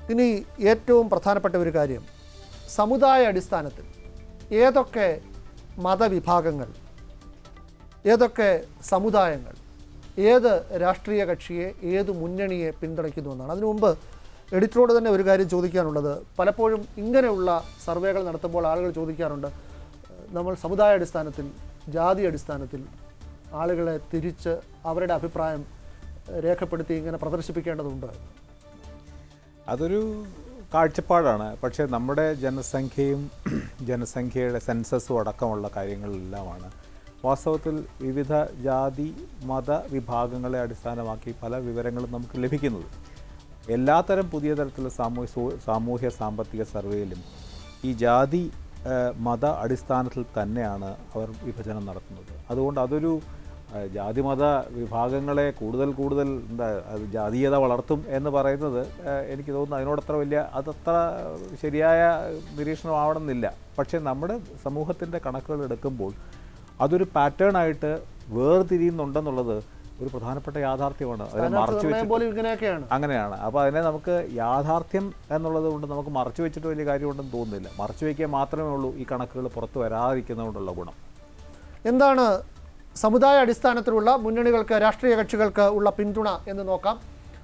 ഇനി ഏറ്റവും പ്രധാനപ്പെട്ട ഒരു കാര്യം സമുദായ അടിസ്ഥാനത്തിൽ ഏതൊക്കെ മതവിഭാഗങ്ങൾ ഏതൊക്കെ സമുദായങ്ങൾ ഏത് രാഷ്ട്രീയ കക്ഷിയെ ഏത് മുന്നണിയെ പിന്തുണയ്ക്കുന്നു എന്നാണ് അതിനു മുമ്പ് എഡിറ്ററോട് തന്നെ ഒരു കാര്യം ചോദിക്കാനുള്ളത് പലപ്പോഴും ഇങ്ങനെയുള്ള സർവേകൾ നടത്തുമ്പോൾ ആളുകൾ ചോദിക്കാറുണ്ട് ഏഹ്, നമ്മൾ സമുദായ അടിസ്ഥാനത്തിൽ ജാതി അടിസ്ഥാനത്തിൽ ആളുകളെ തിരിച്ച് അവരുടെ അഭിപ്രായം ഏഹ്, രേഖപ്പെടുത്തി ഇങ്ങനെ പ്രദർശിപ്പിക്കേണ്ടതുണ്ട് അതൊരു കാഴ്ചപ്പാടാണ് പക്ഷേ നമ്മുടെ ജനസംഖ്യയും ജനസംഖ്യയുടെ സെൻസസും അടക്കമുള്ള കാര്യങ്ങളിലെല്ലാമാണ് വാസ്തവത്തിൽ വിവിധ ജാതി മത വിഭാഗങ്ങളെ അടിസ്ഥാനമാക്കി പല വിവരങ്ങളും നമുക്ക് ലഭിക്കുന്നത് എല്ലാത്തരം പുതിയ തരത്തിലുള്ള സാമൂഹ്യ സോ- സാമൂഹ്യ സാമ്പത്തിക സർവേയിലും ഈ ജാതി ഏഹ്, മത അടിസ്ഥാനത്തിൽ തന്നെയാണ് അവർ വിഭജനം നടത്തുന്നത് അതുകൊണ്ട് അതൊരു ഏഹ്, ജാതിമത വിഭാഗങ്ങളെ കൂടുതൽ കൂടുതൽ എന്താ അത് ജാതീയത വളർത്തും എന്ന് പറയുന്നത് ഏഹ്, എനിക്ക് തോന്നുന്നു അതിനോടത്ര വലിയ അതത്ര ശരിയായ നിരീക്ഷണമാവണമെന്നില്ല പക്ഷേ നമ്മുടെ സമൂഹത്തിൻ്റെ കണക്കുകൾ എടുക്കുമ്പോൾ അതൊരു പാറ്റേൺ ആയിട്ട് വേർതിരിയുന്നുണ്ടെന്നുള്ളത് ഒരു പ്രധാനപ്പെട്ട യാഥാർത്ഥ്യമാണ് അതിനെ സ്ഥാനാർത്ഥി മറച്ചു നിർണ്ണയം വെച്ചിട്ട് പോലും ഇങ്ങനെയൊക്കെയാണ് അങ്ങനെയാണ് അപ്പോൾ അതിനെ നമുക്ക് യാഥാർത്ഥ്യം എന്നുള്ളത് കൊണ്ട് നമുക്ക് മറച്ചു വെച്ചിട്ട് വലിയ കാര്യമുണ്ടെന്ന് തോന്നുന്നില്ല മറച്ചു വയ്ക്കുക മാത്രമേ ഉള്ളൂ ഈ കണക്കുകൾ പുറത്ത് വരാതിരിക്കുന്നതുകൊണ്ടുള്ള ഗുണം എന്താണ് സമുദായ അടിസ്ഥാനത്തിലുള്ള മുന്നണികൾക്ക് രാഷ്ട്രീയ കക്ഷികൾക്ക് ഉള്ള പിന്തുണ എന്ന് നോക്കാം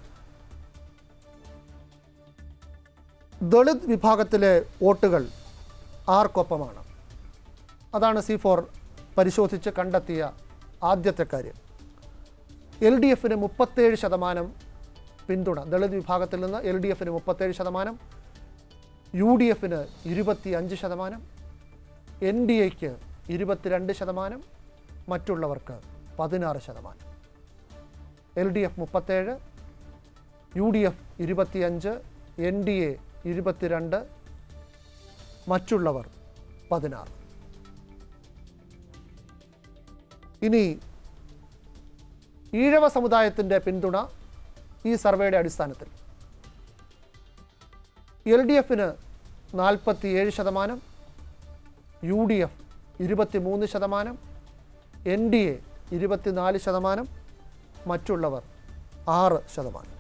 ദളിത് വിഭാഗത്തിലെ വോട്ടുകൾ ആർക്കൊപ്പമാണ് അതാണ് സി ഫോർ പരിശോധിച്ച് കണ്ടെത്തിയ ആദ്യത്തെ കാര്യം എൽ ഡി എഫിന് മുപ്പത്തേഴ് ശതമാനം പിന്തുണ ദളിത് വിഭാഗത്തിൽ നിന്ന് എൽ ഡി എഫിന് മുപ്പത്തേഴ് ശതമാനം യു ഡി എഫിന് ഇരുപത്തി അഞ്ച് ശതമാനം എൻ ഡി എക്ക് ഇരുപത്തിരണ്ട് ശതമാനം മറ്റുള്ളവർക്ക് പതിനാറ് ശതമാനം എൽ ഡി എഫ് മുപ്പത്തേഴ് യു ഡി എഫ് ഇരുപത്തിയഞ്ച് എൻ ഡി എ ഇരുപത്തിരണ്ട് മറ്റുള്ളവർ പതിനാറ് ഇനി ഈഴവ സമുദായത്തിൻ്റെ പിന്തുണ ഈ സർവേയുടെ അടിസ്ഥാനത്തിൽ എൽ ഡി എഫിന് നാൽപ്പത്തിയേഴ് ശതമാനം യു ഡി എഫ് ഇരുപത്തിമൂന്ന് ശതമാനം എൻ ഡി എ ഇരുപത്തിനാല് ശതമാനം മറ്റുള്ളവർ ആറ് ശതമാനം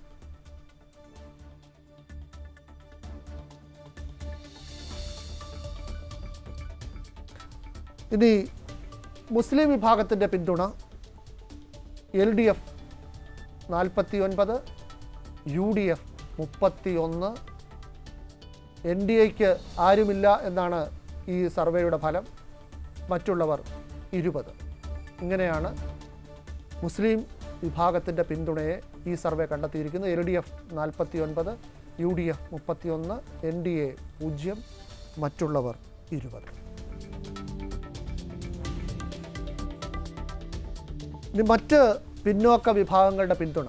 ഇനി മുസ്ലിം വിഭാഗത്തിൻ്റെ പിന്തുണ എൽ ഡി എഫ് നാൽപ്പത്തി ഒൻപത് യു ഡി എഫ് മുപ്പത്തി ഒന്ന് എൻ ഡി എക്ക് ആരുമില്ല എന്നാണ് ഈ സർവേയുടെ ഫലം മറ്റുള്ളവർ ഇരുപത് ഇങ്ങനെയാണ് മുസ്ലിം വിഭാഗത്തിൻ്റെ പിന്തുണയെ ഈ സർവേ കണ്ടെത്തിയിരിക്കുന്നത് എൽ ഡി എഫ് നാൽപ്പത്തി ഒൻപത് യു ഡി എഫ് മുപ്പത്തി ഒന്ന് എൻ ഡി എ പൂജ്യം മറ്റുള്ളവർ ഇരുപത് ഇനി മറ്റ് പിന്നോക്ക വിഭാഗങ്ങളുടെ പിന്തുണ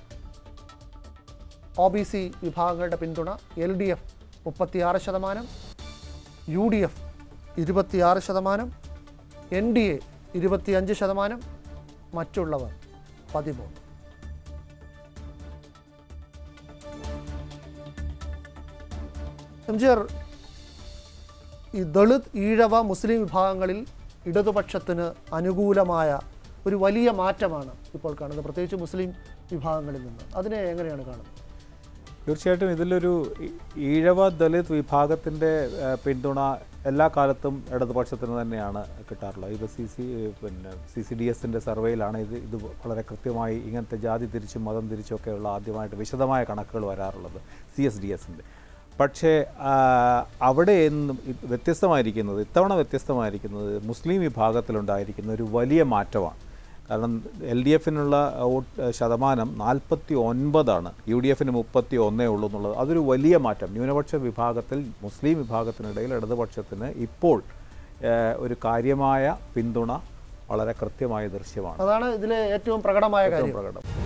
ഒ ബി സി വിഭാഗങ്ങളുടെ പിന്തുണ എൽ ഡി എഫ് മുപ്പത്തിയാറ് ശതമാനം യു ഡി എഫ് ഇരുപത്തിയാറ് ശതമാനം എൻ ഡി എ ഇരുപത്തിയഞ്ച് ശതമാനം മറ്റുള്ളവർ പതിമൂന്ന് എം ജി ആർ ഈ ദളിത് ഈഴവ മുസ്ലിം വിഭാഗങ്ങളിൽ ഇടതുപക്ഷത്തിന് അനുകൂലമായ ഒരു വലിയ മാറ്റമാണ് ഇപ്പോൾ കാണുന്നത് പ്രത്യേകിച്ച് മുസ്ലിം വിഭാഗങ്ങളിൽ നിന്ന് അതിനെ എങ്ങനെയാണ് കാണുന്നത് തീർച്ചയായിട്ടും ഇതിലൊരു ഈ- ഈഴവ ദളിത് വിഭാഗത്തിൻ്റെ ഏഹ്, പിന്തുണ എല്ലാ കാലത്തും ഇടതുപക്ഷത്തിന് തന്നെയാണ് കിട്ടാറുള്ളത് ഇത് സി സി പിന്നെ സി സി ഡി എസിൻ്റെ സർവേയിലാണ് ഇത് ഇത് വളരെ കൃത്യമായി ഇങ്ങനത്തെ ജാതി തിരിച്ചും മതം തിരിച്ചും ഒക്കെയുള്ള ആദ്യമായിട്ട് വിശദമായ കണക്കുകൾ വരാറുള്ളത് സി എസ് ഡി എസിൻ്റെ പക്ഷേ ആ, അവിടെ എന്നും ഇത് വ്യത്യസ്തമായിരിക്കുന്നത് ഇത്തവണ വ്യത്യസ്തമായിരിക്കുന്നത് മുസ്ലിം വിഭാഗത്തിലുണ്ടായിരിക്കുന്ന ഒരു വലിയ മാറ്റമാണ് കാരണം എൽ ഡി എഫിനുള്ള വോട്ട് ശതമാനം നാൽപ്പത്തി ഒൻപതാണ് യു ഡി എഫിന് മുപ്പത്തി ഒന്നേ ഉള്ളൂ എന്നുള്ളത് അതൊരു വലിയ മാറ്റം ന്യൂനപക്ഷ വിഭാഗത്തിൽ മുസ്ലിം വിഭാഗത്തിനിടയിൽ ഇടതുപക്ഷത്തിന് ഇപ്പോൾ ഏഹ്, ഒരു കാര്യമായ പിന്തുണ വളരെ കൃത്യമായ ദൃശ്യമാണ് അതാണ് ഇതിലെ ഏറ്റവും പ്രകടമായ ഏറ്റവും കാര്യം പ്രകടം